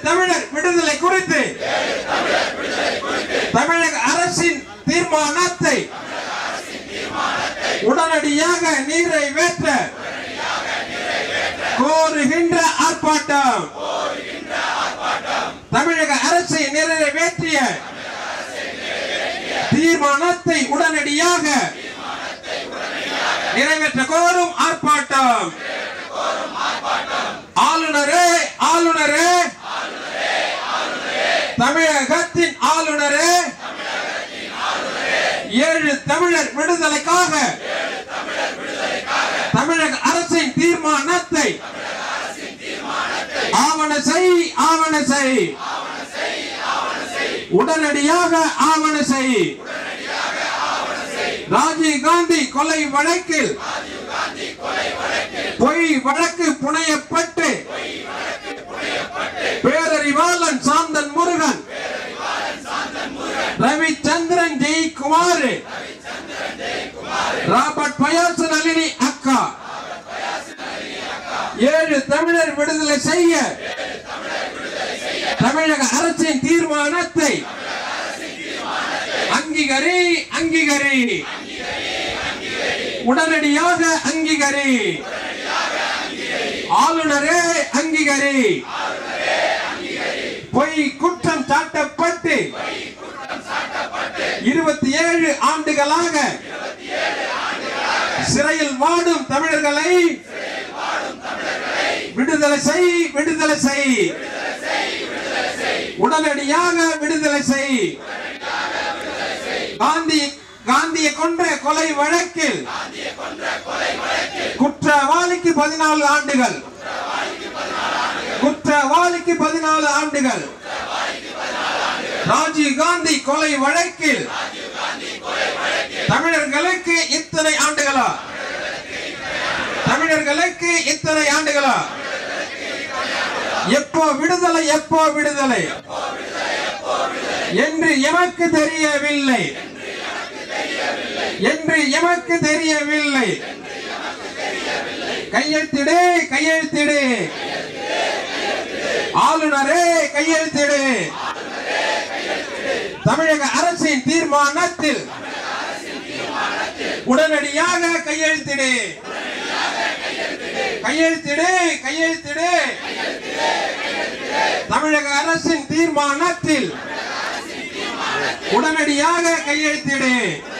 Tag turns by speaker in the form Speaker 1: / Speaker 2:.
Speaker 1: தமிழர் விடுதலை குறித்து தமிழக அரசின் தீர்மானத்தை உடனடியாக நிறைவேற்ற கோருகின்ற ஆர்ப்பாட்டம் தமிழக அரசை நிறைவேற்றிய தீர்மானத்தை உடனடியாக நிறைவேற்ற கோரும் ஆர்ப்பாட்டம் ஆளுநரே ஆளுநரே தமிழகத்தின் ஆளுநரே ஏழு தமிழர் விடுதலைக்காக தமிழக அரசின் தீர்மானத்தை ஆவண செய் ஆவண செய் உடனடியாக ஆவண செய் ராஜீவ் காந்தி கொலை வழக்கில் பொய் வழக்கு புனையப்பட்டு பேரறிவாளன் சாந்தன் முருகன் ரவிச்சந்திரன் ஜெயக்குமார் ராபர்ட் பயாசு நளினி அக்கா ஏழு தமிழர் விடுதலை செய்ய தமிழக அரசின் தீர்மானத்தை அங்கீகரி அங்கீகரி உடனடியாக அங்கீகரி ஆளுநரே அங்கீகரி பொய் குற்றம் சாட்டப்பட்டு இருபத்தி ஏழு ஆண்டுகளாக சிறையில் வாடும் தமிழர்களை விடுதலை செய் விடுதலை செய் உடனடியாக விடுதலை செய் காந்தி காந்தியை கொன்ற கொலை வழக்கில் குற்றவாளிக்கு பதினாலு ஆண்டுகள் குற்றவாளிக்கு பதினாலு ஆண்டுகள் ராஜீவ் காந்தி கொலை வழக்கில் தமிழர்களுக்கு இத்தனை ஆண்டுகளா தமிழர்களுக்கு இத்தனை ஆண்டுகளா எப்போ விடுதலை எப்போ விடுதலை என்று எமக்கு தெரியவில்லை என்று எமக்கு தெரியவில்லை கையெழுத்திடு கையெழுத்திடு ஆளுநரே கையெழுத்திடு தமிழக அரசின் தீர்மானத்தில் உடனடியாக கையெழுத்திடு கையெழுத்திடு கையெழுத்திடு தமிழக அரசின் தீர்மானத்தில் உடனடியாக கையெழுத்திடு